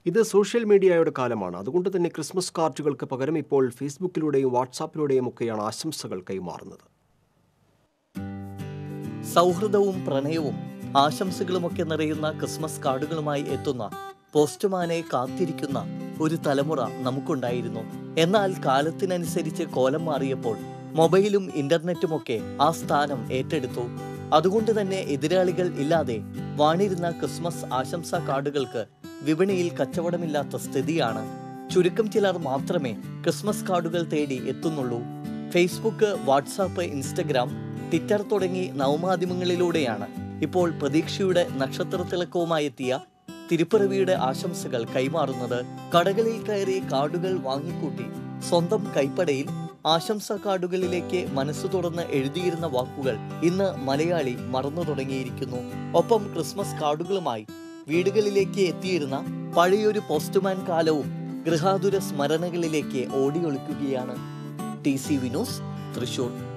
ഇത് സോഷ്യൽ മീഡിയയുടെ കാലമാണ് അതുകൊണ്ട് തന്നെ ക്രിസ്മസ് കാർഡുകൾക്ക് പകരം ഇപ്പോൾ ഫേസ്ബുക്കിലൂടെയും വാട്സാപ്പിലൂടെയും ഒക്കെയാണ് ആശംസകൾ കൈമാറുന്നത് സൗഹൃദവും പ്രണയവും ആശംസകളുമൊക്കെ നിറയുന്ന ക്രിസ്മസ് കാർഡുകളുമായി എത്തുന്ന പോസ്റ്റ്മാനെ കാത്തിരിക്കുന്ന ഒരു തലമുറ നമുക്കുണ്ടായിരുന്നു എന്നാൽ കാലത്തിനനുസരിച്ച് കോലം മാറിയപ്പോൾ മൊബൈലും ഇന്റർനെറ്റുമൊക്കെ ആ സ്ഥാനം ഏറ്റെടുത്തു അതുകൊണ്ട് തന്നെ എതിരാളികൾ ഇല്ലാതെ വാണിരുന്ന ക്രിസ്മസ് ആശംസാ കാർഡുകൾക്ക് വിപണിയിൽ കച്ചവടമില്ലാത്ത സ്ഥിതിയാണ് ചുരുക്കം ചിലർ മാത്രമേ ക്രിസ്മസ് കാർഡുകൾ തേടി എത്തുന്നുള്ളൂ ഫേസ്ബുക്ക് വാട്സാപ്പ് ഇൻസ്റ്റഗ്രാം ട്വിറ്റർ തുടങ്ങി നവമാധ്യമങ്ങളിലൂടെയാണ് ഇപ്പോൾ പ്രതീക്ഷയുടെ നക്ഷത്രത്തിളക്കവുമായി എത്തിയ തിരുപ്പിറവിയുടെ ആശംസകൾ കൈമാറുന്നത് കടകളിൽ കയറി കാർഡുകൾ വാങ്ങിക്കൂട്ടി സ്വന്തം കൈപ്പടയിൽ ആശംസാ കാർഡുകളിലേക്ക് മനസ്സ് തുറന്ന് എഴുതിയിരുന്ന വാക്കുകൾ ഇന്ന് മലയാളി മറന്നു തുടങ്ങിയിരിക്കുന്നു ഒപ്പം ക്രിസ്മസ് കാർഡുകളുമായി വീടുകളിലേക്ക് എത്തിയിരുന്ന പഴയൊരു പോസ്റ്റ്മാൻ കാലവും ഗൃഹാതുര സ്മരണകളിലേക്ക് ഓടിയൊളിക്കുകയാണ് ടി സി വിനോസ് തൃശൂർ